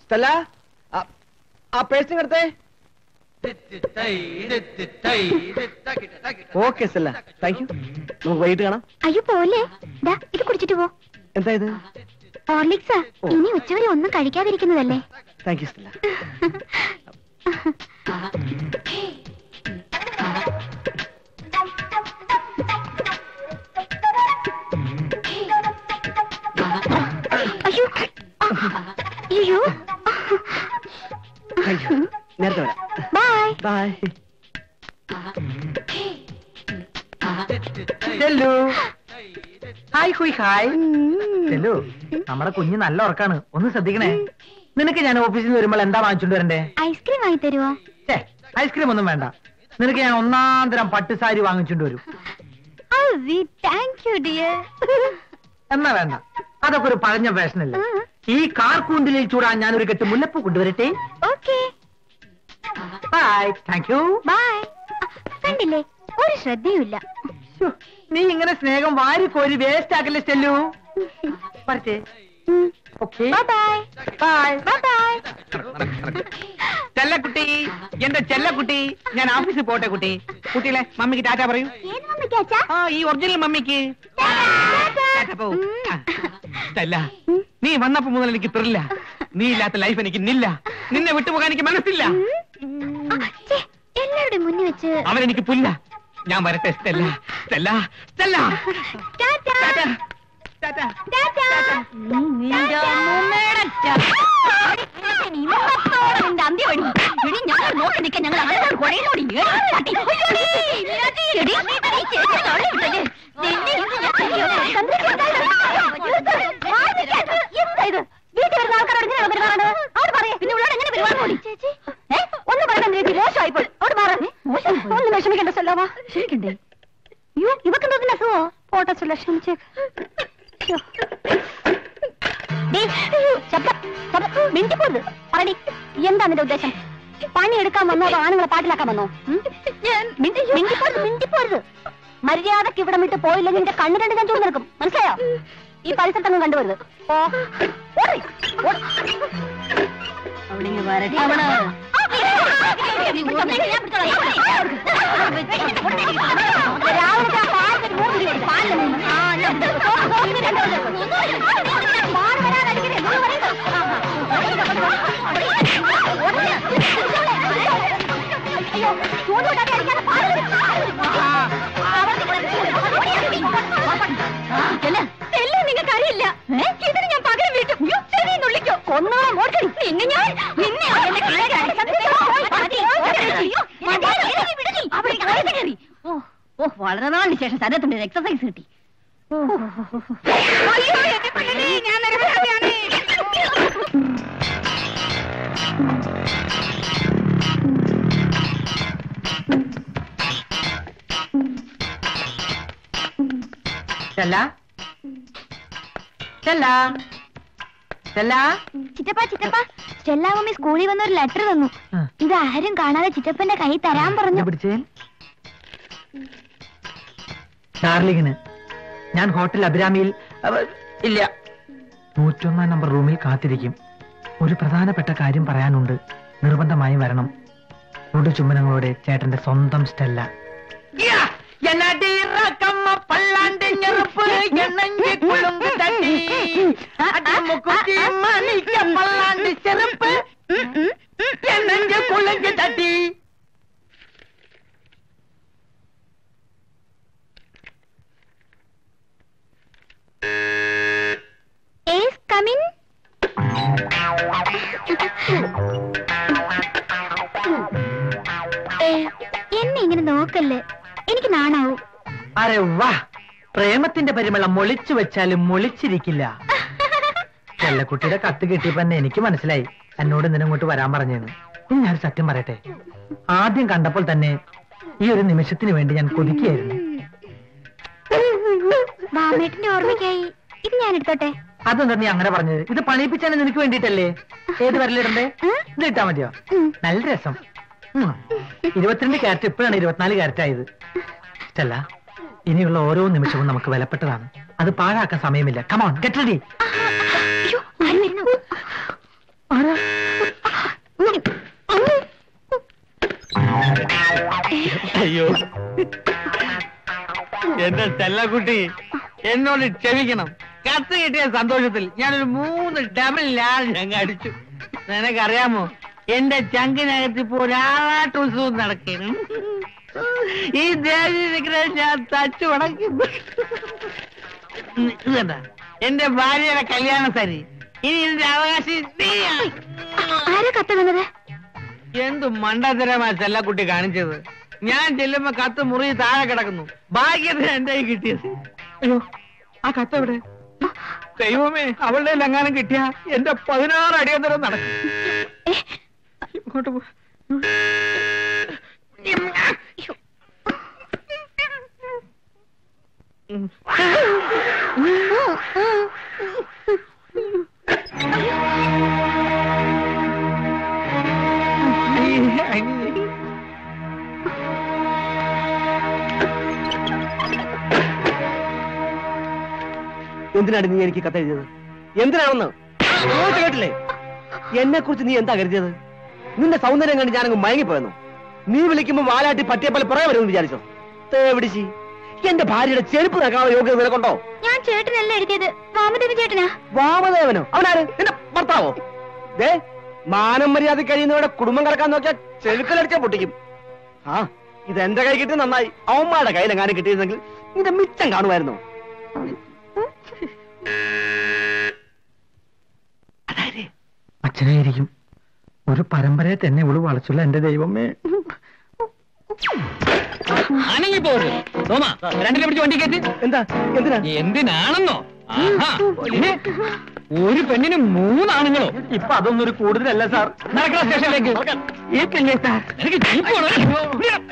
Stella ആ- ആ pursuing എടുത്തേ ഓക്കെ സ്റ്റെല്ല താങ്ക് യു നമുക്ക് വൈകിട്ട് കാണാം അയ്യോ പോലെ ദാ ഇത് കുടിച്ചിട്ട് പോ എന്താ ഇത് ഹോർലിക്സാ ഓ. ഇനി ഉച്ചവരെ ഒന്നും കഴിക്കാതിരിക്കുന്നതല്ലേ താങ്ക് യു സ്റ്റെല്ല അയ്യോ ആ, അയ്യോ താങ്ക് യു നേരത്തെ വരാം ബൈ ബൈ ചെല്ലു ഹായ് ഹുയ് ഹായ് ചെല്ലു നമ്മുടെ കുഞ്ഞ് നല്ല ഉറക്കാണ് ഒന്ന് ശ്രദ്ധിക്കണേ നിനക്ക് ഞാൻ ഓഫീസിൽ നിന്ന് വരുമ്പോൾ എന്താ വാങ്ങിച്ചോണ്ട് വരണ്ടേ ഐസ്ക്രീം വാങ്ങി തരുവോ ഛേ ഐസ്ക്രീം ഒന്നും വേണ്ട നിനക്ക് ഞാൻ ഒന്നാം തരം പട്ട് സാരി വാങ്ങിച്ചോണ്ട് വരും താങ്ക് യു ഡിയർ എന്നാ വേണ്ട അതൊക്കെ ഒരു പഴഞ്ഞ ഫാഷനല്ലേ ഈ കാർ കൂണ്ടിലിൽ ചൂടാൻ ഞാൻ ഒരു കെട്ട് മുല്ലപ്പൂ കൊണ്ടുവരട്ടെ okay bye thank you bye കണ്ടില്ലേ ഒരു ശ്രദ്ധയുമില്ല നീ ഇങ്ങനെ സ്നേഹം വാരി കോരി വേസ്റ്റ് ആക്കല്ലേ സ്റ്റെല്ലു പറ്റേ okay bye bye bye bye ചെല്ലക്കുട്ടി എന്റെ ചെല്ലക്കുട്ടി ഞാൻ ഓഫീസിൽ പോട്ടെ കുട്ടി കുട്ടികളെ മമ്മിക്ക് ടാറ്റ പറയൂ ഏത് മമ്മിക്കാച്ചാ ആ ഈ ഒറിജിനൽ മമ്മിക്ക് ടാറ്റ പോ. ആ, സ്റ്റെല്ല നീ വന്നപ്പോ മുതൽ എനിക്ക് ത്രില്ല നീ ഇല്ലാത്ത ലൈഫ് എനിക്ക് നില്ല നിന്നെ വിട്ടുപോകാൻ എനിക്ക് മനസ്സില്ല എല്ലാവരുടെയും മുന്നിൽ വെച്ച് അവൻ എനിക്ക് പുല്ല ഞാൻ വരട്ടെ Stella Stella Stella tata. Tata. Tata. Tata. നിന്റെ അമ്മൂമ്മയുടെ ച- നീ മൊത്തത്തോടെ നിന്റെ അന്ത്യം ഒഴി. എടി, ഞങ്ങൾ നോക്കി നിൽക്കാൻ ഞങ്ങൾ അങ്ങനെ കുഴയോടി പട്ടി അയ്യോടി, മീനാക്ഷി, എടി, നീ ചേച്ചി തള്ളി വിട്ടല്ലേ? നിന്നെ ഇന്ന് ഞാൻ ശരിയാക്കി. എന്താ ഇത്? വീട്ടിൽ വരുന്ന ആൾക്കാരോട് ഇങ്ങനെ പെരുമാറേണ്ടത്? അങ്ങോട്ട് പറയ്. പിന്നെ ഉള്ളോട് എങ്ങനെ പെരുമാറുന്നു ചേച്ചി ഏ? ഒന്ന് പറയാൻ നിനക്ക് മോശമായിപ്പോൾ അവിടെ മാറ ഒന്ന് വിഷമിക്കണ്ട സല്ലാവാ ക്ഷമിക്കണ്ടേ അയ്യോ ഇവക്ക് എന്തൊക്കെ അസുഖോ പോട്ടെ സുല്ല ക്ഷമിച്ചേക്ക് ശ്ശോ. ഡേയ്, അയ്യോ, ശബ്ദം, ശബ്ദം, മിണ്ടിപ്പോരുത് പറടി എന്താ നിന്റെ ഉദ്ദേശം പണി എടുക്കാൻ വന്നോ അതോ ആണുങ്ങളെ പാട്ടിലാക്കാൻ വന്നോ ഉം? മിണ്ടി- മിണ്ടിപ്പോരുത് മിണ്ടിപ്പോരുത് മര്യാദക്ക് ഇവിടെ വിട്ട് പോയില്ലെങ്കിൽ നിന്റെ കണ്ണു രണ്ട് ഞാൻ ചൂട് നിൽക്കും മനസ്സിലായോ ഈ പരിസരത്തൊന്നും കണ്ടുവരുത് ഓ ഓടി, ഓടി. അവിടെ ഇങ്ങ് വരട്ടെ അവിടെ. രാവിലത്തെ ആ പാലിന് മൂന്ന് കിലോ ഉണ്ട്. പാലിന് മൂന്ന്. ആ, ഞാൻ ഒന്ന് രണ്ട് കൊല്ലം. പാല് വരാൻ അടിക്കരുത്. ഒന്ന് പറയുന്നത്. അയ്യോ, ചൂട് കൊണ്ടാടി അടിക്കാതെ പാല് വരും. ചെല്ല്. ചെല്ല്, നിങ്ങൾക്ക് അറിയില്ല ഇതിന് ഞാൻ പകരം വീട്ടും ശരി നുള്ളിക്കോ ഒന്നോളം ഓർക്കടി നിന്നെ ഞാൻ നിന്നെ എന്നെ കിഴക്കാണ്. സത്യത്തിൽ. മതി, ഓർക്കടി. മതി, ഇറങ്ങി വിടടി. അവിടെ അകത്ത് കയറി. ഓ ഓ വളരെ നാളിന് ശേഷം ശരീരത്തിന്റെ എക്സസൈസ് കിട്ടി അയ്യോ, എന്നെ പെണ്ണേ, ഞാൻ നിരപരാധിയാണ്. ചെല്ല ചെല്ല ചെല്ല ചിറ്റപ്പ ചിറ്റപ്പ ചെല്ലാമമ്മി സ്കൂളിൽ വന്ന ഒരു ലെറ്റർ തന്നു ആ. ഇത് ആരും കാണാതെ ചിറ്റപ്പന്റെ കൈ തരാൻ പറഞ്ഞു ഇത് പിടിച്ചേ ഡാർലിങ്ങിന് ഞാൻ ഹോട്ടൽ അഭിരാമിയിൽ അവ- ഇല്ല നൂറ്റൊന്നാം നമ്പർ റൂമിൽ കാത്തിരിക്കും ഒരു പ്രധാനപ്പെട്ട കാര്യം പറയാനുണ്ട് നിർബന്ധമായും വരണം ചുടു ചുമ്മനങ്ങളോടെ ചേട്ടന്റെ സ്വന്തം സ്റ്റെല്ല ഏസ് കമിൻ എന്നെ ഇങ്ങനെ നോക്കല്ലേ എനിക്ക് നാണാവും അരെ വാ പ്രേമത്തിന്റെ പരിമളം മൊളിച്ചു വെച്ചാലും മൊളിച്ചിരിക്കില്ല ചെല്ലക്കുട്ടിയുടെ കത്ത് കിട്ടിയപ്പോ തന്നെ എനിക്ക് മനസ്സിലായി എന്നോട് ഇന്നലെ ഇങ്ങോട്ട് വരാൻ പറഞ്ഞെന്ന് ഇനി ഞാൻ സത്യം പറയട്ടെ ആദ്യം കണ്ടപ്പോൾ തന്നെ ഈ ഒരു നിമിഷത്തിന് വേണ്ടി ഞാൻ കൊതിക്കുകയായിരുന്നു വാമേട്ടിന്റെ ഓർമ്മയ്ക്കായി ഇത് ഞാൻ എടുത്തോട്ടെ അതെന്താ നീ അങ്ങനെ പറഞ്ഞത് ഇത് പണിയിപ്പിച്ചാൽ നിനക്ക് വേണ്ടിയിട്ടല്ലേ ഏത് വരലിടണ്ടേ ഇത് ഇട്ടാ മതിയോ ഉം. നല്ല രസം ഉം. ഇരുപത്തിരണ്ട് ക്യാരറ്റ് ഇപ്പോഴാണ് ഇരുപത്തിനാല് ക്യാരറ്റ് ആയത് സ്റ്റെല്ല ഇനിയുള്ള ഓരോ നിമിഷവും നമുക്ക് വിലപ്പെട്ടതാണ് അത് പാഴാക്കാൻ സമയമില്ല കമോൺ ഗെറ്റ് റെഡി അയ്യോ ആര് വരുന്നു ആരാ അയ്യോ എന്റെ ചെല്ലക്കുട്ടി എന്നോട് ക്ഷമിക്കണം കത്ത് കിട്ടിയ സന്തോഷത്തിൽ ഞാനൊരു മൂന്ന് ഡബിൾ ലാർജ് അങ്ങ് അടിച്ചു നിനക്കറിയാമോ എന്റെ ചങ്കിനകത്ത് ഇപ്പോ ഒരാളാട്ട് ഉത്സവം നടക്കുന്നു ഈ ദേവി വിഗ്രഹം ഞാൻ തച്ചു ഉടക്കുന്നു ഇതെന്താ എന്റെ ഭാര്യയുടെ കല്യാണ സരി ഇനി ഇതിന്റെ അവകാശി നീയാ ആരാ കത്ത് തന്നത് എന്തു മണ്ടത്തരമാ ചെല്ലക്കുട്ടി കാണിച്ചത് ഞാൻ ചെല്ലുമ്പോ കത്ത് മുറി താഴെ കിടക്കുന്നു ഭാഗ്യത്തിന് എന്റെ കയ്യിൽ കിട്ടിയത് അയ്യോ ആ കത്ത് എവിടെ ദൈവമേ അവളുടെ ലങ്ങാനം കിട്ടിയ എന്റെ പതിനാറ് അടിയന്തരം നടക്കും ഏ, ഇങ്ങോട്ട് പോ ഉം. എന്തിനാണ് നീ എനിക്ക് കത്തെഴുതിയത് എന്തിനാണെന്ന് ചോദിച്ചു കേട്ടില്ലേ എന്നെ കുറിച്ച് നീ എന്താ കരുതിയത് നിന്റെ സൗന്ദര്യം കണ്ട് ഞാനങ്ങ് മയങ്ങിപ്പോയെന്നു നീ വിളിക്കുമ്പോ വാലാട്ടി പറ്റിയ പോലെ പുറകെ വരുമെന്ന് വിചാരിച്ചോ തേവിടിച്ചി എന്റെ ഭാര്യയുടെ ചെരുപ്പ് നക്കാനുള്ള യോഗ്യത നിനക്കുണ്ടോ ഞാൻ ചേട്ടനല്ല എഴുതിയത് വാമദേവി ചേട്ടനാ വാമദേവനോ അവനാര് നിന്റെ ഭർത്താവോ ദേ മാനം മര്യാദ കഴിയുന്നവരുടെ കുടുംബം കിടക്കാൻ നോക്കിയാൽ ചെലുക്കലടിച്ചാ പൊട്ടിക്കും ആ ഇത് എന്റെ കൈ കിട്ടി നന്നായി അവന്മാരുടെ കയ്യിലെങ്ങാനും കിട്ടിയിരുന്നെങ്കിൽ നിന്റെ മിച്ചം കാണുമായിരുന്നു അച്ഛനായിരിക്കും ഒരു പരമ്പരയെ തന്നെ ഇവള് വളച്ചുള്ള എന്റെ ദൈവമേ ആണെങ്കിൽ പോരുത് തോമ രണ്ടിനെ പിടിച്ച് വണ്ടി കയറ്റി എന്താ എന്തിനാ എന്തിനാണെന്നോ ആഹാ. ഇനി ഒരു പെണ്ണിന് മൂന്നാണുങ്ങളോ ഇപ്പൊ അതൊന്നും ഒരു കൂടുതലല്ല സാർ നടക്കണ സ്റ്റേഷനിലേക്ക് ഈ പിന്നെ സാർ എനിക്ക് ജീപ്പ് വേണം